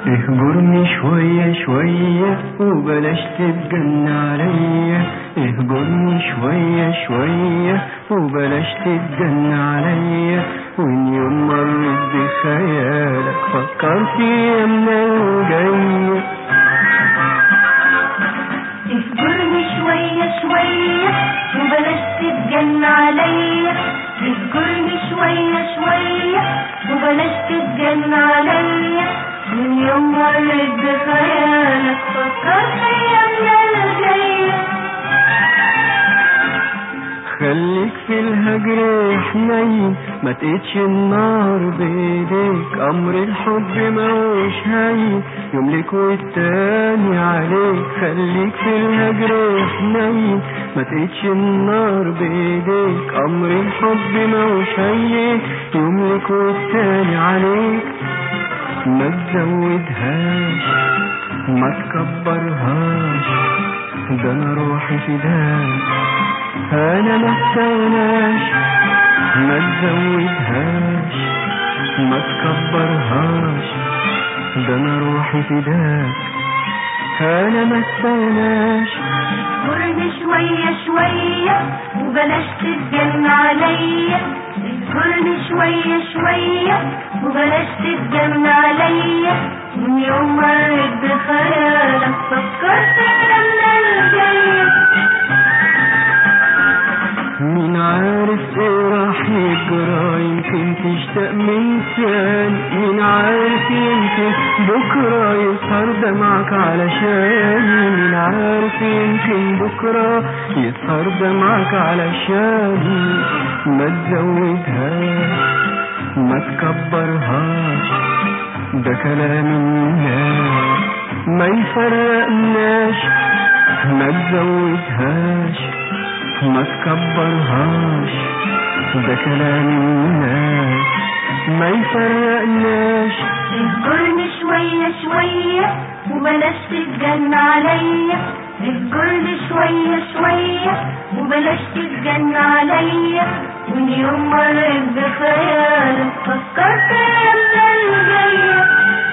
اهجرني شوية شوية وبلاش تتجن عليا اهجرني شوية شوية وبلاش تتجن عليا وان يوم مرت بخيالك فكرت يمنا وجاية اهجرني شوية شوية وبلاش تتجن عليا اهجرني شوية شوية وبلاش تتجن عليا من يوم مرت بخيالك فكرت ايامنا الجاية خليك في الهجر حنين ما تقيتش النار بايديك امر الحب موش هين يملك والتاني عليك خليك في الهجر حنين ما تقيتش النار بايديك امر الحب موش هين يملك والتاني عليك ما تزودهاش ما تكبرهاش ده انا روحي فداك انا ما استغناش ما تزودهاش ما تكبرهاش ده انا روحي فداك انا ما استغناش اهجرني شوية شوية وبلاش تتجن عليا اهجرني شوية شوية وبلاش تتجن عليا من يوم مرت بخيالك فكرت ايامنا الجاية مين عارف ايه راح يجرى يمكن تشتاق من تاني مين عارف يمكن بكرة يسهر دمعك علشاني مين عارف يمكن بكرة يسهر دمعك علشاني ما تزودهاش ما تكبرهاش ده كلام الناس ما يفرقناش ما تزودهاش ما تكبرهاش ده كلام الناس ما يفرقناش اهجرني شوية شوية وبلاش تتجن عليا اهجرني شوية شوية وبلاش تتجن عليا من يوم مرت بخيالك فكرت ايامنا الجاية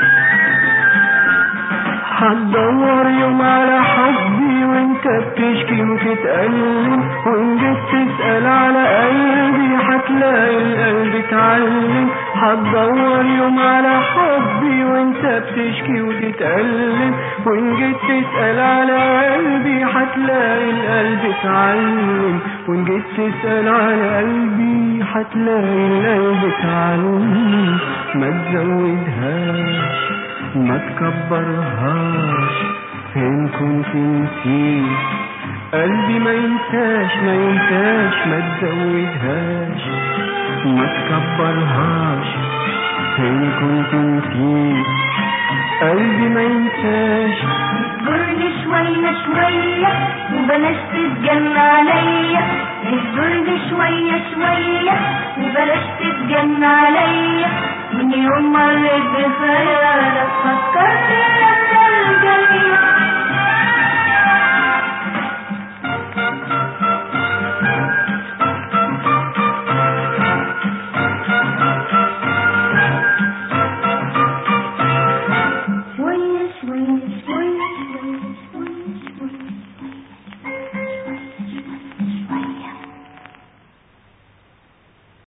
هتدور يوم على حبي وانت بتشكي وتتألم وان جيت تسأل على قلبي هتلاقي القلب اتعلم هتدور يوم على حبي وانت بتشكي وتتألم وان جيت تسأل على قلبي هتلاقي القلب اتعلم وان جيت تسأل على قلبي هتلاقي القلب اتعلم ما تزودهاش ما تكبرهاش فين كنت نسيت قلبي ما ينساش ما ينساش ما تزودهاش ما تكبرهاش فين كنت نسيت قلبي ما ينساش اهجرني شوية شوية وبلاش تتجن عليا اهجرني شوية شوية وبلاش تتجن عليا من يوم مرت بخيالك